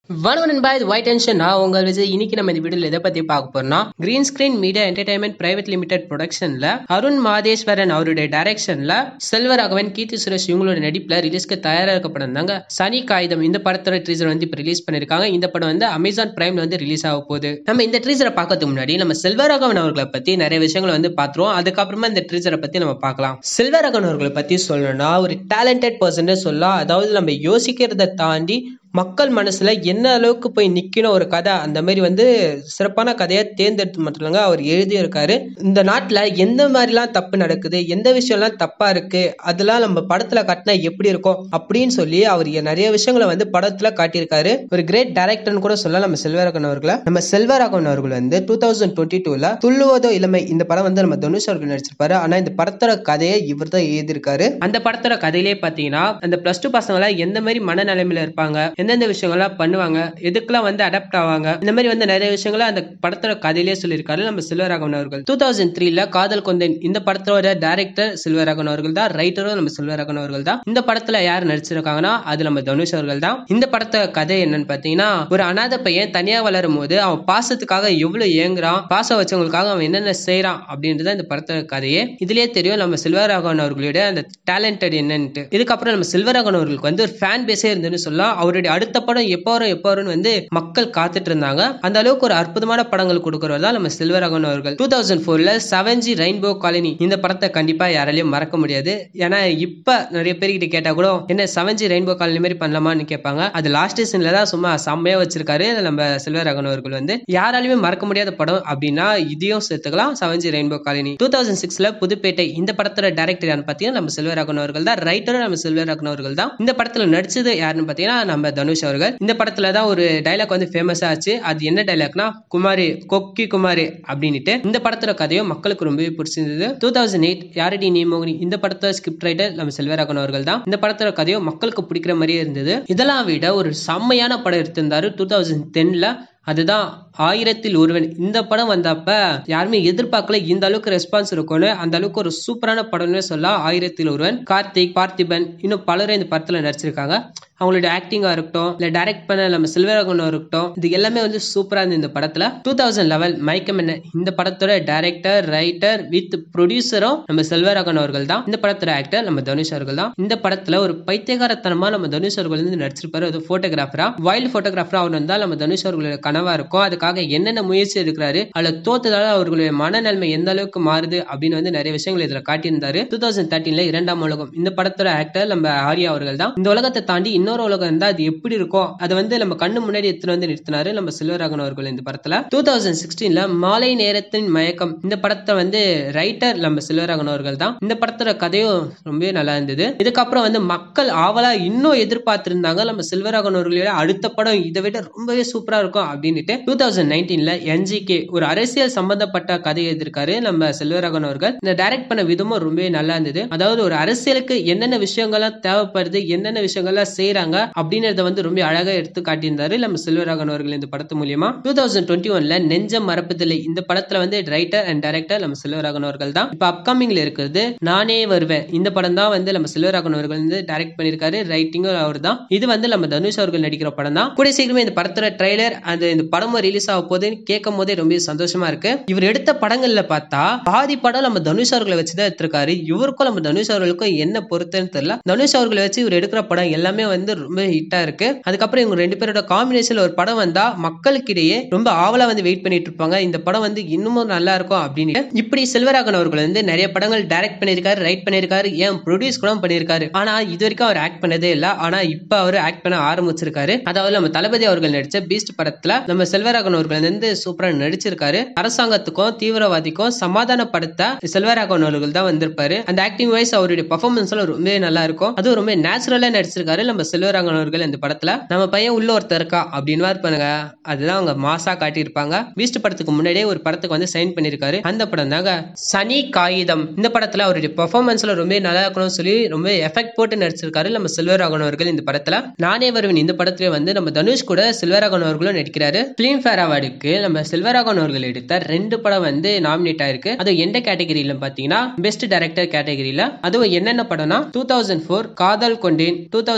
வணக்கம் நண்பா இது ஒயிட் டென்ஷன் நான் உங்கள் விஜய் இன்னைக்கு நம்ம இந்த வீடியோல எதை பத்தி பார்க்க போறோம்னா green screen media entertainment private limited ப்ரொடக்ஷன்ல அருண் மாதேஸ்வரன் அவருடைய டைரக்ஷன்ல செல்வராகவன் கீர்த்தி சுரேஷ் இவங்களோட நடிப்புல ரிலீஸ்க்கு தயாரா இருக்க படம் தாங்க சனி காகிதம் இந்த படத்தோட ட்ரீசர் வந்து இப்போ ரிலீஸ் பண்ணிருக்காங்க இந்த படம் வந்து அமேசான் பிரைம்ல வந்து ரிலீஸ் ஆக போகுது நம்ம இந்த ட்ரீசரை பார்க்கறதுக்கு முன்னாடி நம்ம செல்வராகவன் அவர்களை பத்தி நிறைய விஷயங்களை வந்து பார்த்துருவோம் அதுக்கப்புறமா இந்த ட்ரீசரை பத்தி நம்ம பார்க்கலாம் செல்வராகவன் அவர்களை பத்தி சொல்லணும்னா ஒரு டேலண்டட் பர்சன் சொல்லலாம் அதாவது நம்ம யோசிக்கிறத தாண்டி மக்கள் மனசுல என்ன அளவுக்கு போய் நிக்கணும் ஒரு கதை அந்த மாதிரி வந்து சிறப்பான கதையை தேர்ந்தெடுத்து மட்டும் இல்லைங்க அவர் எழுதியிருக்காரு இந்த நாட்டுல எந்த மாதிரிலாம் தப்பு நடக்குது எந்த விஷயம்லாம் தப்பா இருக்கு அதெல்லாம் நம்ம படத்துல காட்டினா எப்படி இருக்கும் அப்படின்னு சொல்லி அவர் நிறைய விஷயங்களை வந்து படத்துல காட்டியிருக்காரு ஒரு கிரேட் டைரக்டர்னு கூட சொல்லலாம் நம்ம செல்வராகவன் அவர்களை நம்ம செல்வராகவன் அவர்கள் வந்து டூ தௌசண்ட் டுவெண்ட்டி டூல துள்ளுவதோ இளமை இந்த படம் வந்து நம்ம தனுஷ் அவர்கள் நடிச்சிருப்பாரு ஆனா இந்த படத்தோட கதையை இவர் தான் எழுதியிருக்காரு அந்த படத்தோட கதையிலே பாத்தீங்கன்னா அந்த பிளஸ் டூ பசங்க எந்த மாதிரி மனநிலைமையில இருப்பாங்க எந்தெந்த விஷயங்கள்லாம் பண்ணுவாங்க எதுக்கெல்லாம் வந்து அடாப்ட் ஆவாங்க இந்த மாதிரி வந்து நிறைய விஷயங்களை அந்த படத்தோட கதையிலே சொல்லியிருக்காரு நம்ம செல்வராகவன் அவர்கள் டூ தௌசண்ட் த்ரீல காதல் கொண்டேன் இந்த படத்தோட டைரக்டர் செல்வராகவன் அவர்கள் தான் ரைட்டரும் நம்ம செல்வராகவன் அவர்கள் தான் இந்த படத்துல யார் நடிச்சிருக்காங்கன்னா அது நம்ம தனுஷ் அவர்கள் தான் இந்த படத்தோட கதை என்னன்னு பாத்தீங்கன்னா ஒரு அனாதை பையன் தனியா வளரும் போது அவன் பாசத்துக்காக எவ்வளவு ஏங்குறான் பாசம் வச்சவங்களுக்காக அவன் என்னென்ன செய்யறான் அப்படின்றத இந்த படத்தோட கதையே இதுலயே தெரியும் நம்ம செல்வராகவன் அவர்களுடைய அந்த டேலண்டட் என்னன்ட்டு இதுக்கப்புறம் நம்ம செல்வராகவன் அவர்களுக்கு வந்து ஒரு ஃபேன் பேஸே இருந்துன்னு சொல்லலாம் அவருடைய அடுத்த படம் எப்போ வரும் எப்போ வரும்னு வந்து மக்கள் காத்துட்டு இருந்தாங்க அந்த அளவுக்கு ஒரு அற்புதமான படங்கள் கொடுக்கறவர் தான் நம்ம செல்வராகவன் அவர்கள் டூ தௌசண்ட் ஃபோர்ல செவன் ஜி ரெயின்போ காலனி இந்த படத்தை கண்டிப்பா யாராலையும் மறக்க முடியாது ஏன்னா இப்ப நிறைய பேர்கிட்ட கேட்டா கூட என்ன செவன் ஜி ரெயின்போ காலனி மாதிரி பண்ணலாமான்னு கேட்பாங்க அது லாஸ்ட் சீன்ல தான் சும்மா செம்மையா வச்சிருக்காரு நம்ம செல்வராகவன் அவர்கள் வந்து யாராலையுமே மறக்க முடியாத படம் அப்படின்னா இதையும் சேர்த்துக்கலாம் seven G rainbow colony two thousand சிக்ஸ்ல புதுப்பேட்டை இந்த படத்தோட டேரக்டர் யாருன்னு பாத்தீங்கன்னா நம்ம செல்வராகவன் அவர்கள் தான் ரைட்டரும் நம்ம செல்வராகவன் அவர்கள் தான் இந்த படத்துல நடிச்சது யாருன்னு பாத்தீங்கன்னா நம்ம தனுஷ் அவர்கள் இந்த படத்துல தான் ஒரு டைலாக் வந்து ஃபேமஸ் ஆச்சு அது என்ன டைலாக்னா குமாரி கொக்கி குமாரி அப்படின்ட்டு இந்த படத்தோட கதையும் மக்களுக்கு ரொம்பவே பிடிச்சிருந்தது டூ தௌசண்ட் எயிட் யாரடி நீ மோகினி இந்த படத்தோட ஸ்கிரிப்ட் ரைட்டர் நம்ம செல்வராகவன் அவர்கள் தான் இந்த படத்தோட கதையும் மக்களுக்கு பிடிக்கிற மாதிரியே இருந்தது இதெல்லாம் விட ஒரு செம்மையான படம் எடுத்திருந்தாரு டூ தௌசண்ட் டென்ல அதுதான் ஆயிரத்தில் ஒருவன் இந்த படம் வந்தப்ப யாருமே எதிர்பார்க்கல இந்த அளவுக்கு ரெஸ்பான்ஸ் இருக்கும்னு அந்த அளவுக்கு ஒரு சூப்பரான படம்னு சொல்லலாம் ஆயிரத்தில் ஒருவன் கார்த்திக் பார்த்திபன் இன்னும் பலரும் இந்த படத்துல நடிச்சிருக்காங்க அவங்களோட ஆக்டிங்கா இருக்கட்டும் இல்ல டைரக்ட் பண்ண நம்ம செல்வராகவன் இருக்கட்டும் இது எல்லாமே வந்து சூப்பரா இருந்தது இந்த படத்துல டூ தௌசண்ட் லெவல் மயக்கம் என்ன இந்த படத்தோட டைரக்டர் ரைட்டர் வித் ப்ரொடியூசரும் நம்ம செல்வராகவன் அவர்கள் தான் இந்த படத்தோட ஆக்டர் நம்ம தனுஷ் அவர்கள் தான் இந்த படத்துல ஒரு பைத்தியகாரத்தனமா நம்ம தனுஷ் அவர்கள் வந்து நடிச்சிருப்பாரு அது போட்டோகிராஃபரா வைல்டு போட்டோகிராஃபரா அவர் வந்தால் நம்ம தனுஷ் அவர்களோட கனவா இருக்கும் அதுக்காக என்னென்ன முயற்சி எடுக்கிறாரு அதுல தோத்ததால அவர்களுடைய மனநிலைமை எந்த அளவுக்கு மாறுது அப்படின்னு வந்து நிறைய விஷயங்கள் இதுல காட்டியிருந்தாரு டூ தௌசண்ட் தேர்ட்டீன்ல இரண்டாம் உலகம் இந்த படத்தோட ஆக்டர் நம்ம ஆர்யா அவர்கள் தான் இந்த உலகத்தை தாண்டி இன்னொரு உலகம் இருந்தா அது எப்படி இருக்கும் அதை வந்து நம்ம கண்ணு முன்னாடி எடுத்துட்டு வந்து நிறுத்தினாரு நம்ம செல்வராகவன் அவர்கள் இந்த படத்துல டூ தௌசண்ட் சிக்ஸ்டீன்ல மாலை நேரத்தின் மயக்கம் இந்த படத்தை வந்து ரைட்டர் நம்ம செல்வராகவன் அவர்கள் தான் இந்த படத்தோட கதையும் ரொம்பவே நல்லா இருந்தது இதுக்கப்புறம் வந்து மக்கள் ஆவலா இன்னும் எதிர்பார்த்திருந்தாங்க நம்ம செல்வராகவன் அவர்களோட அடுத்த படம் இதை விட ரொம்பவே சூப்பரா இருக்கும் அப்படின்ட்டு டூ தௌசண்ட் நைன்டீன்ல என்ஜிகே ஒரு அரசியல் சம்பந்தப்பட்ட கதை எழுதியிருக்காரு நம்ம செல்வராகவன் அவர்கள் இந்த டைரக்ட் பண்ண விதமும் ரொம்பவே நல்லா இருந்தது அதாவது ஒரு அரசியலுக்கு என்னென்ன விஷயங்கள்லாம் தேவைப்படுது என்னென்ன விஷயங்கள்லாம் செய்யறாங்க அப்படின்றத வந்து ரொம்ப அழகா எடுத்து காட்டியிருந்தாரு நம்ம செல்வராகவன் அவர்கள் இந்த படத்து மூலியமா டூ தௌசண்ட் டுவெண்ட்டி ஒன்ல நெஞ்சம் மறப்பதில்லை இந்த படத்துல வந்து ரைட்டர் அண்ட் டைரக்டர் நம்ம செல்வராகவன் அவர்கள் தான் இப்ப அப்கமிங்ல இருக்கிறது நானே வருவேன் இந்த படம் தான் வந்து நம்ம செல்வராகவன் அவர்கள் வந்து டைரக்ட் பண்ணிருக்காரு ரைட்டிங்கும் அவர் தான் இது வந்து நம்ம தனுஷ் அவர்கள் நடிக்கிற படம் தான் கூட சீக்கிரமே இந்த படத்தோட ட்ரைலர் அந்த இந்த படமும் ரிலீஸ் ஆக போகுதுன்னு கேட்கும் போதே ரொம்ப சந்தோஷமா இருக்கு இவர் எடுத்த படங்கள்ல பார்த்தா பாதி படம் நம்ம தனுஷ் அவர்களை வச்சுதான் எடுத்திருக்காரு இவருக்கும் நம்ம தனுஷ் அவர்களுக்கும் என்ன பொறுத்துன்னு தெரியல தனுஷ் அவர்களை வச்சு இவர் எடுக்கிற படம் எல்லாமே வந்து ரொம்ப ஹிட்டா இருக்கு அதுக்கப்புறம் இவங்க ரெண்டு பேரோட காம்பினேஷன்ல ஒரு படம் வந்தா மக்களுக்கிடையே ரொம்ப ஆவலா வந்து வெயிட் பண்ணிட்டு இருப்பாங்க இந்த படம் வந்து இன்னமும் நல்லா இருக்கும் அப்படின்னு இப்படி செல்வராகவன் அவர்கள் வந்து நிறைய படங்கள் டைரக்ட் பண்ணியிருக்காரு ரைட் பண்ணியிருக்காரு ஏன் ப்ரொடியூஸ் கூட பண்ணியிருக்காரு ஆனா இது வரைக்கும் அவர் ஆக்ட் பண்ணதே இல்ல ஆனா இப்ப அவர் ஆக்ட் பண்ண ஆரம்பிச்சிருக்காரு அதாவது நம்ம தளபதி அவர்கள் நடிச்ச பீஸ்ட் படத்துல நம்ம செல்வராகவன் அவர்கள் வந்து சூப்பரா நடிச்சிருக்காரு அரசாங்கத்துக்கும் தீவிரவாதிக்கும் சமாதானப்படுத்த செல்வராகவன் அவர்கள் தான் வந்திருப்பாரு அந்த ஆக்டிங் வைஸ் அவருடைய பர்ஃபார்மன்ஸ் எல்லாம் ரொம்ப நல்லா இருக்கும் அதுவும் ரொம்ப நேச்சுரலா நடிச்சிருக்காரு நம்ம செல்வராகவன் அவர்கள் இந்த படத்துல நம்ம பையன் உள்ள ஒருத்தர் இருக்கா அப்படின்னு இருப்பானுங்க அதுதான் அவங்க மாசா காட்டியிருப்பாங்க பீஸ்ட் படத்துக்கு முன்னாடியே ஒரு படத்துக்கு வந்து சைன் பண்ணிருக்காரு அந்த படம் தாங்க சனி காகிதம் இந்த படத்துல அவருடைய பெர்ஃபார்மன்ஸ்ல ரொம்ப நல்லா இருக்கணும்னு சொல்லி ரொம்ப எஃபெக்ட் போட்டு நடிச்சிருக்காரு நம்ம செல்வராகவன் அவர்கள் இந்த படத்துல நானே வருவேன் இந்த படத்துல வந்து நம்ம தனுஷ் கூட செல்வராகவன் அவர்களும் நடிக்கிறாரு பிலிம் ஃபேர் அவார்டுக்கு நம்ம செல்வராகவன் அவர்கள் எடுத்த ரெண்டு படம் வந்து நாமினேட் ஆயிருக்கு அது எந்த கேட்டகரியில பாத்தீங்கன்னா பெஸ்ட் டைரக்டர் கேட்டகரியில அதுவும் என்னென்ன படம்னா டூ தௌசண்ட் ஃபோர் காதல் கொண்டேன் டூ தௌசண்ட் டென்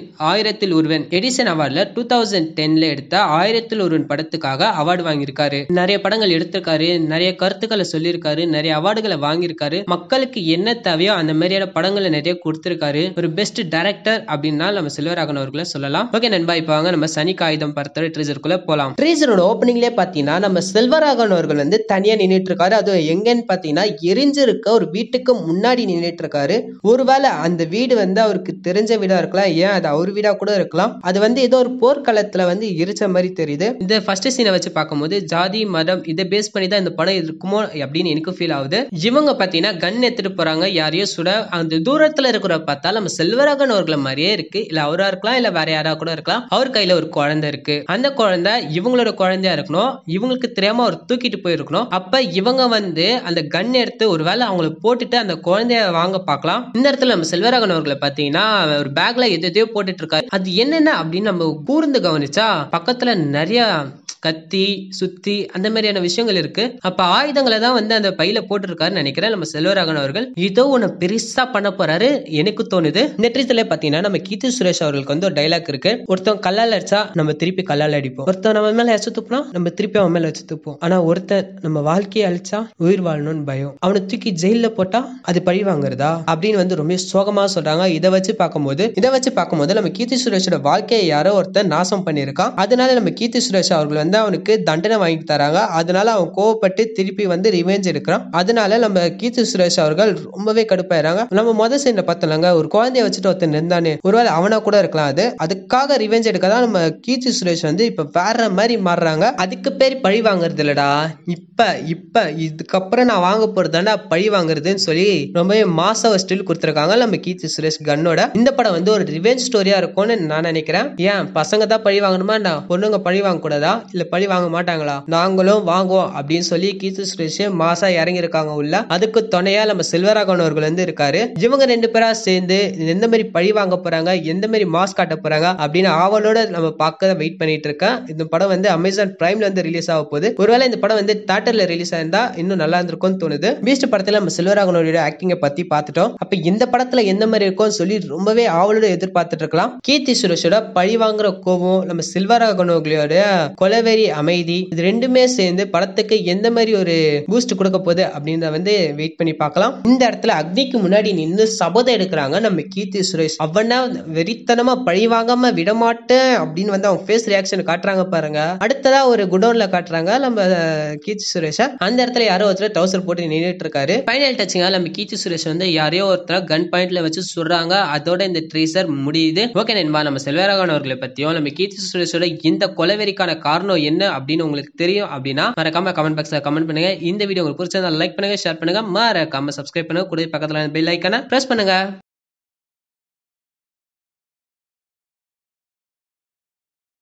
ஆயிரத்தில் ஒருவன் எடிசன் அவார்ட்ல டூ தௌசண்ட் டென்ல எடுத்த ஆயிரத்தில் ஒருவன் படத்துக்காக அவார்டு வாங்கியிருக்காரு நிறைய படங்கள் எடுத்திருக்காரு நிறைய கருத்துக்களை சொல்லியிருக்காரு நிறைய அவார்டுகளை வாங்கியிருக்காரு மக்களுக்கு என்ன தேவையோ அந்த மாதிரியான படங்களை நிறைய கொடுத்திருக்காரு ஒரு பெஸ்ட் டைரக்டர் அப்படின்னா நம்ம செல்வராகவன் அவர்களை சொல்லலாம் ஓகே நண்பா இப்போ வாங்க நம்ம சனி காகிதம் படத்தோட ட்ரீசருக்குள்ள போலாம் ட்ரீசரோட ஓப்பனிங்லேயே பார்த்தீங்கன்னா நம்ம செல்வராகவன் அவர்கள் வந்து தனியா நின்றுட்டு இருக்காரு அது எங்கன்னு பார்த்தீங்கன்னா எரிஞ்சிருக்க ஒரு வீட்டுக்கு முன்னாடி நின்றுட்டு இருக்காரு ஒருவேளை அந்த வீடு வந்து அவருக்கு தெரிஞ்ச வீடா இருக்கலாம் ஏன் அது அவர் வீடா கூட இருக்கலாம் அது வந்து ஏதோ ஒரு போர்க்களத்துல வந்து எரிச்ச மாதிரி தெரியுது இந்த ஃபர்ஸ்ட் சீனை வச்சு பார்க்கும்போது ஜாதி மதம் இதை பேஸ் பண்ணி தான் இந்த படம் இருக்குமோ அப்படின்னு எனக்கு ஃபீல் ஆகுது இவங்க பார்த்தீங்கன்னா கன் எடுத்துட்டு போறாங்க யாரையோ சுட அந்த தூரத்துல இருக்கிற பார்த்தா நம்ம செல்வராகன் அவர்களை மாதிரியே இருக்கு இல்ல அவரா இருக்கலாம் இல்ல வேற யாரா கூட இருக்கலாம் அவர் கையில ஒரு குழந்தை இருக்கு அந்த குழந்தை இவங்களோட குழந்தையா இருக்கணும் இவங்களுக்கு தெரியாம அவர் தூக்கிட்டு போயிருக்கணும் அப்ப இவங்க வந்து அந்த கன் எடுத்து ஒருவேளை அவங்கள போட்டுட்டு அந்த குழந்தைய வாங்க பார்க்கலாம் இந்த இடத்துல நம்ம செல்வராகன் அவர்களை பார்த்தீங்கன்னா ஒரு பேக்ல எது எதையோ போட்டுட்டு இருக்காரு அது என்னென்ன அப்படின்னு நம்ம கூர்ந்து கவனிச்சா பக்கத்துல நிறைய கத்தி சுத்தி அந்த மாதிரியான விஷயங்கள் இருக்கு அப்ப ஆயுதங்களை தான் வந்து அந்த பையில போட்டிருக்காருன்னு நினைக்கிறேன் நம்ம செல்வராகவன் அவர்கள் ஏதோ ஒண்ணு பெருசா பண்ண போறாரு எனக்கு தோணுது நெற்றித்துல பாத்தீங்கன்னா நம்ம கீர்த்தி சுரேஷ் அவர்களுக்கு வந்து ஒரு டைலாக் இருக்கு ஒருத்தன் கல்லால் அடிச்சா நம்ம திருப்பி கல்லால் அடிப்போம் ஒருத்தன் நம்ம மேல எச்சு துப்புனா நம்ம திருப்பி அவன் மேல வச்சு துப்போம் ஆனா ஒருத்தன் நம்ம வாழ்க்கையை அழிச்சா உயிர் வாழணும்னு பயம் அவனை தூக்கி ஜெயில போட்டா அது பழி வாங்குறதா அப்படின்னு வந்து ரொம்ப சோகமா சொல்றாங்க இதை வச்சு பார்க்கும்போது இதை வச்சு பார்க்கும்போது நம்ம கீர்த்தி சுரேஷோட வாழ்க்கையை யாரோ ஒருத்தன் நாசம் பண்ணியிருக்கான் அதனால நம்ம கீர்த்தி சுரேஷ் அவர்கள் வந்து அவனுக்கு தண்டனை வாங்கி தராங்க அதனால அவன் கோவப்பட்டு திருப்பி வந்து ரிவெஞ்ச் எடுக்கிறான் அதனால நம்ம கீர்த்தி சுரேஷ் அவர்கள் ரொம்பவே கடுப்பாயிராங்க நம்ம முதல் சீன்ல பார்த்தோம்லங்க ஒரு குழந்தைய வச்சுட்டு ஒருத்தன் இருந்தானே ஒருவேளை அவனா கூட இருக்கலாம் அது அதுக்காக ரிவெஞ்ச் எடுக்க தான் நம்ம கீர்த்தி சுரேஷ் வந்து இப்ப வேற மாதிரி மாறுறாங்க அதுக்கு பேர் பழி வாங்குறது இல்லடா இப்ப இப்ப இதுக்கப்புறம் நான் வாங்க போறதாண்டா பழி வாங்குறதுன்னு சொல்லி ரொம்பவே மாச ஸ்டில் கொடுத்துருக்காங்க நம்ம கீர்த்தி சுரேஷ் கன்னோட இந்த படம் வந்து ஒரு ரிவெஞ்ச் ஸ்டோரியா இருக்கும்னு நான் நினைக்கிறேன் ஏன் பசங்க தான் பழி வாங்கணுமா நான் பொண்ணுங்க பழி வாங்க கூடாதா இல்ல பழி வாங்க மாட்டாங்களா நாங்களும் வாங்குவோம் அப்படின்னு சொல்லி கீர்த்தி சுரேஷ் மாசா இறங்கி இருக்காங்க உள்ள அதுக்கு துணையா நம்ம செல்வராகவன் அவர்கள் வந்து இருக்காரு இவங்க ரெண்டு பேரா சேர்ந்து எந்த மாதிரி பழி வாங்க போறாங்க எந்த மாதிரி மாஸ் காட்ட போறாங்க அப்படின்னு ஆவலோட நம்ம பார்க்க வெயிட் பண்ணிட்டு இருக்கேன் இந்த படம் வந்து அமேசான் பிரைம்ல வந்து ரிலீஸ் ஆக போகுது ஒருவேளை இந்த படம் வந்து தியேட்டர்ல ரிலீஸ் ஆயிருந்தா இன்னும் நல்லா இருந்திருக்கும்னு தோணுது பீஸ்ட் படத்துல நம்ம செல்வராகவனோட ஆக்டிங்கை பத்தி பார்த்துட்டோம் அப்ப இந்த படத்துல எந்த மாதிரி இருக்கும்னு சொல்லி ரொம்பவே ஆவலோட எதிர்பார்த்துட்டு இருக்கலாம் கீர்த்தி சுரேஷோட பழி வாங்குற கோபம் நம்ம செல்வராகவனோட கொலவெறி அமைதி இது ரெண்டுமே சேர்ந்து படத்துக்கு எந்த மாதிரி ஒரு பூஸ்ட் கொடுக்க போகுது அப்படின்றத வந்து வெயிட் பண்ணி பார்க்கலாம் இந்த இடத்துல அக்னிக்கு முன்னாடி நின்று சபதம் எடுக்கிறாங்க நம்ம கீர்த்தி சுரேஷ் அவனா வெறித்தனமா பழி வாங்காம விடமாட்டேன் அப்படின்னு வந்து அவங்க ஃபேஸ் ரியாக்ஷன் காட்டுறாங்க பாருங்க அடுத்ததா ஒரு குடோன்ல காட்டுறாங்க நம்ம அஹ், கீர்த்தி சுரேஷ அந்த இடத்துல யாரோ ஒருத்தர் டவுசர் போட்டு நின்றுட்டு இருக்காரு ஃபைனல் டச்சிங்கா நம்ம கீர்த்தி சுரேஷ் வந்து யாரையோ ஒருத்தர் கன் பாயிண்ட்ல வச்சு சுடுறாங்க அதோட இந்த ட்ரீசர் முடியுது ஓகே நண்பா நம்ம செல்வராகவன் அவர்களை பத்தியும் நம்ம கீர்த்தி சுரேஷோட இந்த கொலவெறிக்கான காரணம் என்ன அப்படின்னு உங்களுக்கு தெரியும் அப்படின்னா மறக்காம கமெண்ட் பாக்ஸ்ல கமெண்ட் பண்ணுங்க இந்த வீடியோ உங்களுக்கு பிடிச்சிருந்தா லைக் பண்ணுங்க ஷேர் பண்ணுங்க மறக்காம சப்ஸ்கிரைப் பண்ணுங்க கூட பக்கத்துல பெல் ஐக்கான பிரஸ் பண்ணுங்க